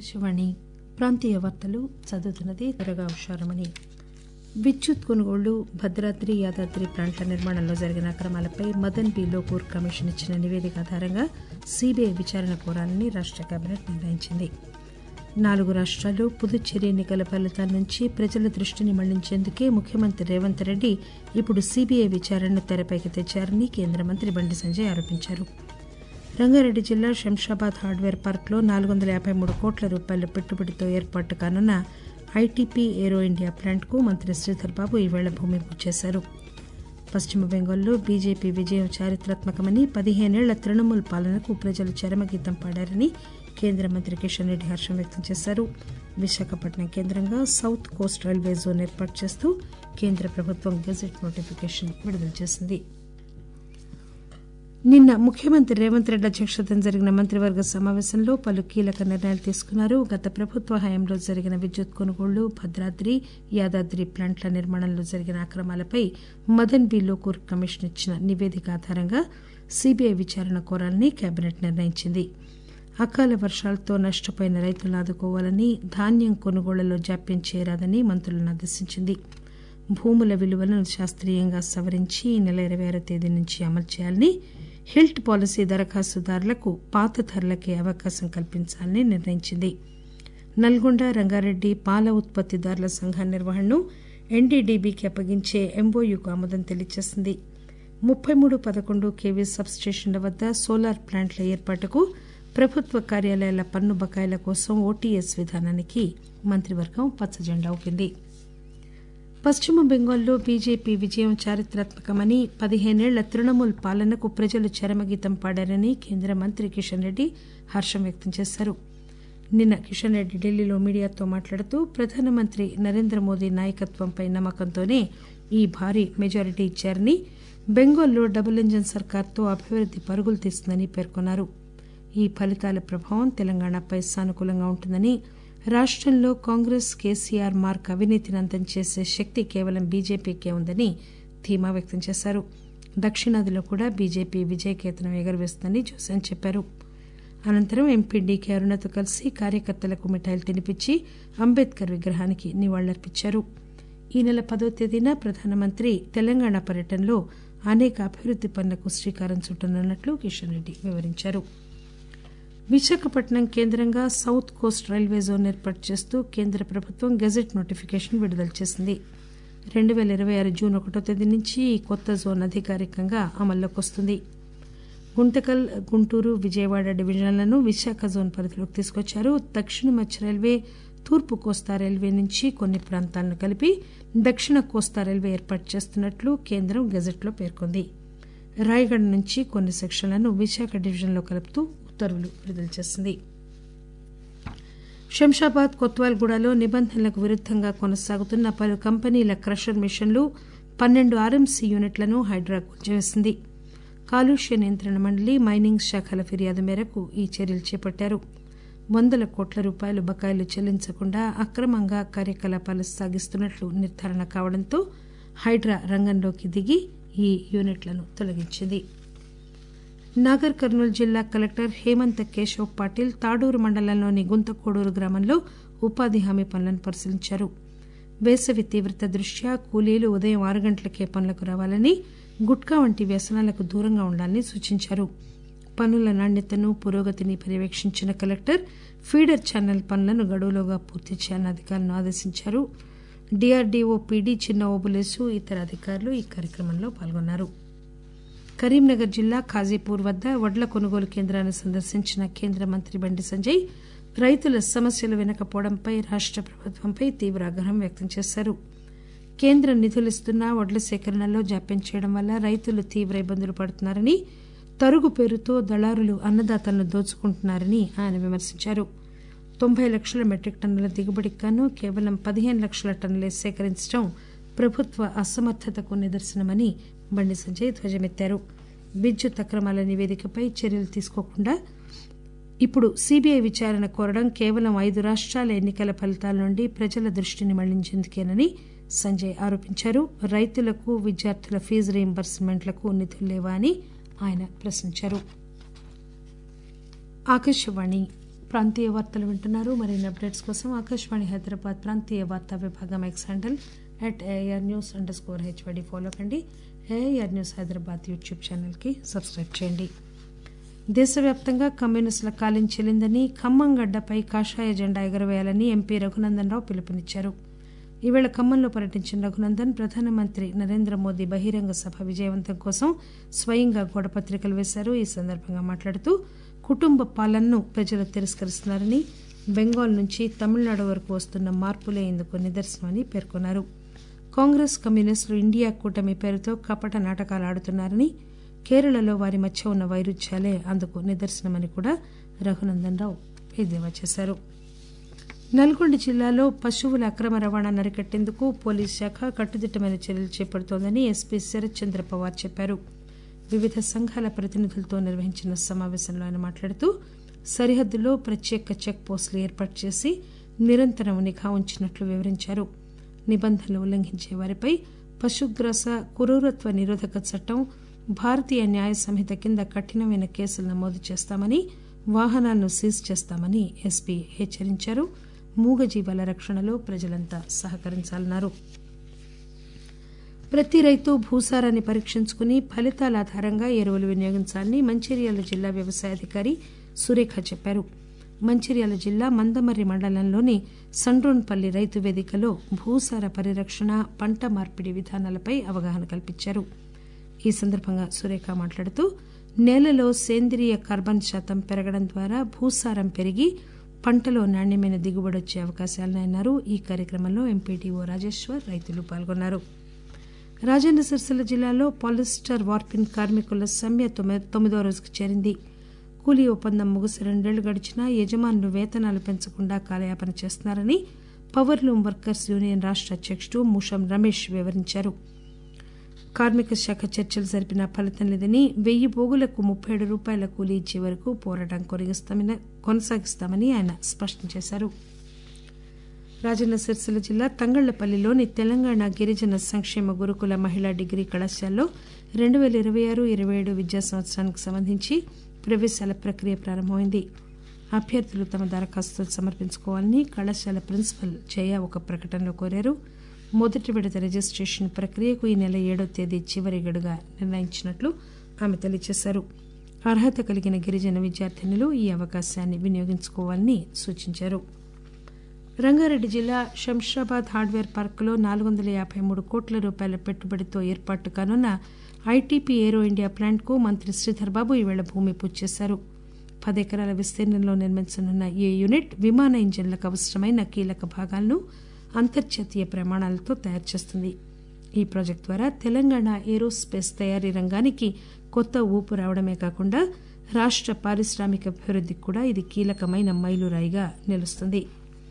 ఆకాశవాణి ప్రాంతీయ వార్తలు చదువుతున్నది త్వరగా ఉషారమణి విద్యుత్ కొనుగోళ్లు భద్రాద్రి యాదాద్రి ప్లాంట్ల నిర్మాణంలో జరిగిన అక్రమాలపై మదన్ బి లోకూర్ కమిషన్ ఇచ్చిన నివేదిక ఆధారంగా సీబీఐ విచారణ కోరాలని రాష్ట కేబినెట్ నిర్ణయించింది నాలుగు రాష్ట్రాలు పుదుచ్చేరి ఎన్నికల ఫలితాల నుంచి ప్రజల దృష్టిని మళ్లించేందుకే ముఖ్యమంత్రి రేవంత్ రెడ్డి ఇప్పుడు సీబీఐ విచారణను తెరపైకి తెచ్చారని కేంద్ర మంత్రి బండి సంజయ్ ఆరోపించారు రంగారెడ్డి జిల్లా శంషాబాద్ హార్డ్వేర్ పార్క్లో నాలుగు వందల యాభై మూడు కోట్ల రూపాయల పెట్టుబడితో ఏర్పాటు కానున్న ఐటీపీ ఏరో ఇండియా ప్లాంట్కు మంత్రి శ్రీధర్ బాబు ఈవేళ భూమి పూజ చేశారు పశ్చిమ బెంగాల్లో బీజేపీ విజయం చారిత్రాత్మకమని పదిహేనేళ్ల తృణమూల్ పాలనకు ప్రజలు చరమగీతం పాడారని కేంద్ర మంత్రి కిషన్ రెడ్డి హర్షం వ్యక్తం చేశారు విశాఖపట్నం కేంద్రంగా సౌత్ కోస్ట్ రైల్వే జోన్ ఏర్పాటు చేస్తూ కేంద్ర ప్రభుత్వం గెజెట్ నోటిఫికేషన్ విడుదల చేసింది నిన్న ముఖ్యమంత్రి రేవంత్ రెడ్డి అధ్యక్షతన జరిగిన మంత్రివర్గ సమావేశంలో పలు కీలక నిర్ణయాలు తీసుకున్నారు గత ప్రభుత్వ హయాంలో జరిగిన విద్యుత్ కొనుగోళ్లు భద్రాద్రి యాదాద్రి ప్లాంట్ల నిర్మాణంలో జరిగిన అక్రమాలపై మదన్ బి లోకూర్ కమిషన్ ఇచ్చిన నివేదిక ఆధారంగా సీబీఐ విచారణ కోరాలని కేబినెట్ నిర్ణయించింది అకాల వర్షాలతో నష్టపోయిన రైతులను ఆదుకోవాలని ధాన్యం కొనుగోళ్లలో జాప్యం చేయరాదని మంత్రులను ఆదేశించింది భూముల విలువలను శాస్త్రీయంగా సవరించి ఈ నెల ఇరవై ఆరో తేదీ నుంచి అమలు చేయాలని హిల్ట్ పాలసీ దరఖాస్తుదారులకు పాత ధరలకే అవకాశం కల్పించాలని నిర్ణయించింది నల్గొండ రంగారెడ్డి పాల ఉత్పత్తిదారుల సంఘ నిర్వహణను ఎన్డీడీబీకి అప్పగించే ఎంఓయూకు ఆమోదం తెలియజేసింది ముప్పై మూడు పదకొండు కేవీ సబ్స్టేషన్ల వద్ద సోలార్ ప్లాంట్ల ఏర్పాటుకు ప్రభుత్వ కార్యాలయాల పన్ను బకాయిల కోసం ఓటీఎస్ విధానానికి మంత్రివర్గం పచ్చజెండా ఊపింది పశ్చిమ బెంగాల్లో బీజేపీ విజయం చారిత్రాత్మకమని పదిహేనేళ్ల తృణమూల్ పాలనకు ప్రజలు చరమగీతం పాడారని కేంద్ర మంత్రి కిషన్ రెడ్డి హర్షం వ్యక్తం చేశారు నిన్న కిషన్ రెడ్డి ఢిల్లీలో మీడియాతో మాట్లాడుతూ ప్రధానమంత్రి నరేంద్ర మోదీ నాయకత్వంపై నమ్మకంతోనే ఈ భారీ మెజారిటీ ఇచ్చారని బెంగాల్లో డబుల్ ఇంజన్ సర్కార్తో అభివృద్ది పరుగులు తీస్తుందని పేర్కొన్నారు ఈ ఫలితాల ప్రభావం తెలంగాణపై సానుకూలంగా ఉంటుందని రాష్టంలో కాంగ్రెస్ కేసీఆర్ మార్క్ అవినీతిని అంతం చేసే శక్తి కేవలం బీజేపీకే ఉందని ధీమా వ్యక్తం చేశారు దక్షిణాదిలో కూడా బీజేపీ విజయకేతనం ఎగురవేస్తుందని జోసెన్ చెప్పారు అనంతరం ఎంపీ డీకే అరుణతో కలిసి కార్యకర్తలకు మిఠాయిలు తినిపించి అంబేద్కర్ విగ్రహానికి నివాళులర్పించారు ఈ నెల పదో తేదీన ప్రధానమంత్రి తెలంగాణ పర్యటనలో అనేక అభివృద్ది పనులకు శ్రీకారం చుట్టనున్నట్లు కిషన్ రెడ్డి వివరించారు విశాఖపట్నం కేంద్రంగా సౌత్ కోస్ట్ రైల్వే జోన్ ఏర్పాటు చేస్తూ కేంద్ర ప్రభుత్వం గెజెట్ నోటిఫికేషన్ విడుదల చేసింది రెండు పేల ఇరవై ఆరు జూన్ ఒకటో తేదీ నుంచి ఈ కొత్త జోన్ అధికారికంగా అమల్లోకి వస్తుంది గుంటకల్ గుంటూరు విజయవాడ డివిజన్లను విశాఖ జోన్ పరిధిలోకి తీసుకొచ్చారు దక్షిణ మధ్య రైల్వే తూర్పు కోస్తా రైల్వే నుంచి కొన్ని ప్రాంతాలను కలిపి దక్షిణ కోస్తా రైల్వే ఏర్పాటు చేస్తున్నట్లు కేంద్రం గెజెట్లో పేర్కొంది రాయగఢ్ నుంచి కొన్ని సెక్షన్లను విశాఖ డివిజన్లో కలుపుతూ ఉత్తర్వులు విడుదల చేసింది శంషాబాద్ కొత్వాల్గూడలో నిబంధనలకు విరుద్దంగా కొనసాగుతున్న పలు కంపెనీల క్రషర్ మిషన్లు పన్నెండు ఆర్ఎంసీ యూనిట్లను హైడ్రా కూల్చివేసింది కాలుష్య నియంత్రణ మండలి మైనింగ్ శాఖల ఫిర్యాదు మేరకు ఈ చర్యలు చేపట్టారు వందల కోట్ల రూపాయలు బకాయిలు చెల్లించకుండా అక్రమంగా కార్యకలాపాలు సాగిస్తున్నట్లు నిర్ధారణ కావడంతో హైడ్రా రంగంలోకి దిగి ఈ యూనిట్లను తొలగించింది నాగర్ కర్నూలు జిల్లా కలెక్టర్ హేమంత్ కేశవ్ పాటిల్ తాడూరు మండలంలోని గుంతకోడూరు గ్రామంలో ఉపాధి హామీ పనులను పరిశీలించారు వేసవి తీవ్రత దృష్ట్యా కూలీలు ఉదయం ఆరు గంటలకే పనులకు రావాలని గుట్కా వంటి వ్యసనాలకు దూరంగా ఉండాలని సూచించారు పనుల నాణ్యతను పురోగతిని పర్యవేక్షించిన కలెక్టర్ ఫీడర్ ఛానల్ పనులను గడువులోగా పూర్తి చేయాలని అధికారులను ఆదేశించారు డీఆర్డీఓ పీడీ చిన్న ఓబులేసు ఇతర అధికారులు ఈ కార్యక్రమంలో పాల్గొన్నారు కరీంనగర్ జిల్లా ఖాజీపూర్ వద్ద వడ్ల కొనుగోలు కేంద్రాన్ని సందర్శించిన కేంద్ర మంత్రి బండి సంజయ్ రైతుల సమస్యలు వినకపోవడంపై రాష్ట ప్రభుత్వంపై తీవ్ర ఆగ్రహం వ్యక్తం చేశారు కేంద్రం నిధులిస్తున్నా వడ్ల సేకరణలో జాప్యం చేయడం వల్ల రైతులు తీవ్ర ఇబ్బందులు పడుతున్నారని తరుగు పేరుతో దళారులు అన్నదాతలను దోచుకుంటున్నారని ఆయన విమర్శించారు తొంభై లక్షల మెట్రిక్ టన్నుల దిగుబడికి గాను కేవలం పదిహేను లక్షల టన్నులే సేకరించడం ప్రభుత్వ అసమర్థతకు నిదర్శనమని బండి సంజయ్ ధ్వజమెత్తారు విద్యుత్ అక్రమాల నివేదికపై చర్యలు తీసుకోకుండా ఇప్పుడు సీబీఐ విచారణ కోరడం కేవలం ఐదు రాష్ట్రాల ఎన్నికల ఫలితాల నుండి ప్రజల దృష్టిని మళ్లించేందుకేనని సంజయ్ ఆరోపించారు రైతులకు విద్యార్థుల ఫీజు రీయింబర్స్మెంట్లకు నిధులు లేవా అని ఆయన ప్రశ్నించారు ఆకాశవాణి ప్రాంతీయ వార్తలు వింటున్నారు మరిన్ని అప్డేట్స్ కోసం ఆకాశవాణి హైదరాబాద్ ప్రాంతీయ వార్తా విభాగం X handle at AR news underscore హెచ్వడి ఫాలో కండి ఏఆర్ న్యూస్ హైదరాబాద్ యూట్యూబ్ ఛానల్కి సబ్స్క్రైబ్ చేయండి దేశవ్యాప్తంగా కమ్యూనిస్టుల కాలం చెల్లిందని ఖమ్మం గడ్డపై కాషాయ జెండా ఎగురవేయాలని ఎంపీ రఘునందన్ రావు పిలుపునిచ్చారు ఈవేళ ఖమ్మంలో పర్యటించిన రఘునందన్ ప్రధానమంత్రి నరేంద్ర మోదీ బహిరంగ సభ విజయవంతం కోసం స్వయంగా గోడపత్రికలు వేశారు ఈ సందర్భంగా మాట్లాడుతూ కుటుంబ పాలనను ప్రజలు తిరస్కరిస్తున్నారని బెంగాల్ నుంచి తమిళనాడు వరకు వస్తున్న మార్పులే ఇందుకు నిదర్శనమని పేర్కొన్నారు కాంగ్రెస్ కమ్యూనిస్టులు ఇండియా కూటమి పేరుతో కపట నాటకాలు ఆడుతున్నారని కేరళలో వారి మధ్య ఉన్న వైరుధ్యాలే అందుకు నిదర్శనమని కూడా రఘునందన్ రావు ఎద్దేవా చేశారు నల్గొండ జిల్లాలో పశువుల అక్రమ రవాణాను అరికట్టేందుకు పోలీస్ శాఖ కట్టుదిట్టమైన చర్యలు చేపడుతోందని ఎస్పీ శరత్ చంద్ర పవార్ చెప్పారు వివిధ సంఘాల ప్రతినిధులతో నిర్వహించిన సమావేశంలో ఆయన మాట్లాడుతూ సరిహద్దులో ప్రత్యేక చెక్ పోస్టులు ఏర్పాటు చేసి నిరంతరం నిఘా ఉంచినట్లు వివరించారు నిబంధనలు ఉల్లంఘించే వారిపై పశుగ్రాస క్రూరత్వ నిరోధక చట్టం భారతీయ న్యాయ సంహిత కింద కఠినమైన కేసులు నమోదు చేస్తామని వాహనాలను సీజ్ చేస్తామని ఎస్పీ హెచ్చరించారు మూగజీవాల రక్షణలో ప్రజలంతా సహకరించాలన్నారు ప్రతి రైతు భూసారాన్ని పరీక్షించుకుని ఫలితాల ఆధారంగా ఎరువులు వినియోగించాలని మంచిర్యాల జిల్లా వ్యవసాయ అధికారి సురేఖ చెప్పారు మంచిర్యాల జిల్లా మందమర్రి మండలంలోని సండ్రోన్పల్లి రైతు వేదికలో భూసార పరిరక్షణ పంట మార్పిడి విధానాలపై అవగాహన కల్పించారు ఈ సందర్భంగా సురేఖ మాట్లాడుతూ నేలలో సేంద్రియ కార్బన్ శాతం పెరగడం ద్వారా భూసారం పెరిగి పంటలో నాణ్యమైన దిగుబడి వచ్చే అవకాశాలున్నాయన్నారు ఈ కార్యక్రమంలో ఎంపీటీఓ రాజేశ్వర్ రైతులు పాల్గొన్నారు రాజన్న సిరిసిల్ల జిల్లాలో పాలిస్టర్ వార్పిన్ కార్మికుల సమ్మె తొమ్మిదో రోజుకు చేరింది కూలీ ఒప్పందం ముగిసి రెండేళ్లు గడిచినా యజమానులు వేతనాలు పెంచకుండా కాలయాపన చేస్తున్నారని పవర్లూమ్ వర్కర్స్ యూనియన్ రాష్ట అధ్యకుడు ముషం రమేష్ వివరించారు కార్మిక శాఖ చర్చలు జరిపిన ఫలితం లేదని వెయ్యి పోగులకు ముప్పై ఏడు రూపాయల కూలీ ఇచ్చే వరకు పోరాటం కొనసాగిస్తామని ఆయన స్పష్టం చేశారు రాజన్న సిరిసిల్ల జిల్లా తంగళ్లపల్లిలోని తెలంగాణ గిరిజన సంక్షేమ గురుకుల మహిళా డిగ్రీ కళాశాలలో రెండు పేల ఇరవై ఆరు ఇరవై ఏడు విద్యా సంవత్సరానికి సంబంధించి ప్రవేశాల ప్రక్రియ ప్రారంభమైంది అభ్యర్థులు తమ దరఖాస్తులు సమర్పించుకోవాలని కళాశాల ప్రిన్సిపల్ జయ ఒక ప్రకటనలో కోరారు మొదటి విడత రిజిస్టేషన్ ప్రక్రియకు ఈ నెల ఏడో తేదీ చివరి గడుగా నిర్ణయించినట్లు ఆమె తెలియజేశారు అర్హత కలిగిన గిరిజన విద్యార్థినులు ఈ అవకాశాన్ని వినియోగించుకోవాలని సూచించారు రంగారెడ్డి జిల్లా శంషాబాద్ హార్డ్వేర్ పార్కులో నాలుగు వందల యాభై మూడు కోట్ల రూపాయల పెట్టుబడితో ఏర్పాటు కానున్న ఐటీపీ ఏరో ఇండియా ప్లాంట్కు మంత్రి శ్రీధర్ బాబు ఈవేళ భూమి పూజ చేశారు పదెకరాల విస్తీర్ణంలో నిర్మించనున్న ఈ యూనిట్ విమాన ఇంజన్లకు అవసరమైన కీలక భాగాలను అంతర్జాతీయ ప్రమాణాలతో తయారు చేస్తుంది ఈ ప్రాజెక్టు ద్వారా తెలంగాణ ఏరోస్పేస్ తయారీ రంగానికి కొత్త ఊపు రావడమే కాకుండా రాష్ట పారిశ్రామిక అభివృద్దికి కూడా ఇది కీలకమైన మైలురాయిగా నిలుస్తుంది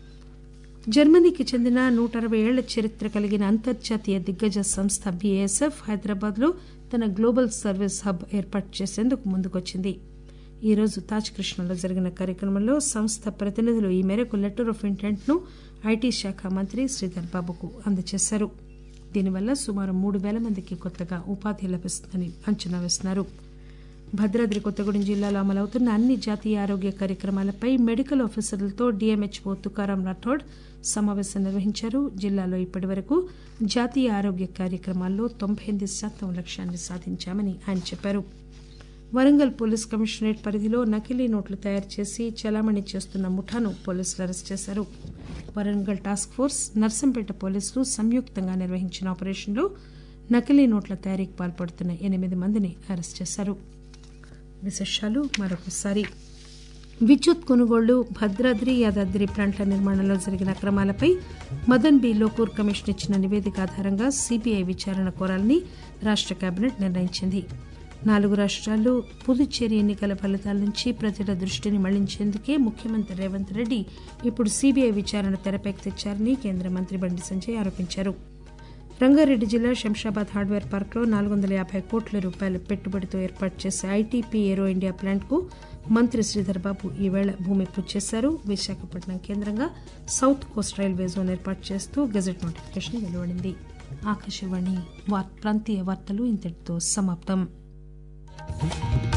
జర్మనీకి చెందిన నూట అరవై ఏళ్ల చరిత్ర కలిగిన అంతర్జాతీయ దిగ్గజ సంస్థ బీఏఎస్ఎఫ్ హైదరాబాద్ లో తన గ్లోబల్ సర్వీస్ హబ్ ఏర్పాటు చేసేందుకు ముందుకొచ్చింది ఈ రోజు తాజ్ కృష్ణలో జరిగిన కార్యక్రమంలో సంస్థ ప్రతినిధులు ఈ మేరకు లెటర్ ఆఫ్ ఇంటెంట్ ను ఐటీ శాఖ మంత్రి శ్రీధర్ బాబుకు అందజేశారు దీనివల్ల సుమారు మూడు పేల మందికి కొత్తగా ఉపాధి లభిస్తుందని అంచనా వేస్తున్నారు భద్రాద్రి కొత్తగూడెం జిల్లాలో అమలవుతున్న అన్ని జాతీయ ఆరోగ్య కార్యక్రమాలపై మెడికల్ ఆఫీసర్లతో డీఎంహెచ్ఓ తుకారాం రాఠోడ్ సమావేశం నిర్వహించారు జిల్లాలో ఇప్పటి వరకు జాతీయ ఆరోగ్య కార్యక్రమాల్లో తొంభై ఎనిమిది శాతం లక్ష్యాన్ని సాధించామని ఆయన చెప్పారు వరంగల్ పోలీస్ కమిషనరేట్ పరిధిలో నకిలీ నోట్లు తయారు చేసి చలామణి చేస్తున్న ముఠాను పోలీసులు అరెస్ట్ చేశారు వరంగల్ టాస్క్ ఫోర్స్ నర్సంపేట పోలీసులు సంయుక్తంగా నిర్వహించిన ఆపరేషన్లో నకిలీ నోట్ల తయారీకి పాల్పడుతున్న ఎనిమిది మందిని అరెస్ట్ చేశారు విశేషాలు మరొకసారి విద్యుత్ కొనుగోళ్లు భద్రాద్రి యాదాద్రి ప్లాంట్ల నిర్మాణంలో జరిగిన అక్రమాలపై మదన్ బి లోకూర్ కమిషన్ ఇచ్చిన నివేదిక ఆధారంగా సీబీఐ విచారణ కోరాలని రాష్ట కేబినెట్ నిర్ణయించింది నాలుగు రాష్ట్రాలు పుదుచ్చేరి ఎన్నికల ఫలితాల నుంచి ప్రజల దృష్టిని మళ్లించేందుకే ముఖ్యమంత్రి రేవంత్ రెడ్డి ఇప్పుడు సీబీఐ విచారణ తెరపైకి తెచ్చారని కేంద్ర మంత్రి బండి సంజయ్ ఆరోపించారు రంగారెడ్డి జిల్లా శంషాబాద్ హార్డ్వేర్ పార్క్లో నాలుగు వందల యాభై కోట్ల రూపాయల పెట్టుబడితో ఏర్పాటు చేసే ఐటీపీ ఏరో ఇండియా ప్లాంట్కు మంత్రి శ్రీధర్ బాబు ఈవేళ భూమి పూజ చేశారు విశాఖపట్నం కేంద్రంగా సౌత్ కోస్ట్ రైల్వే జోన్ ఏర్పాటు చేస్తూ గెజెట్ నోటిఫికేషన్ వెలువడింది ఆకాశవాణి ప్రాంతీయ వార్తలు ఇంతటితో సమాప్తం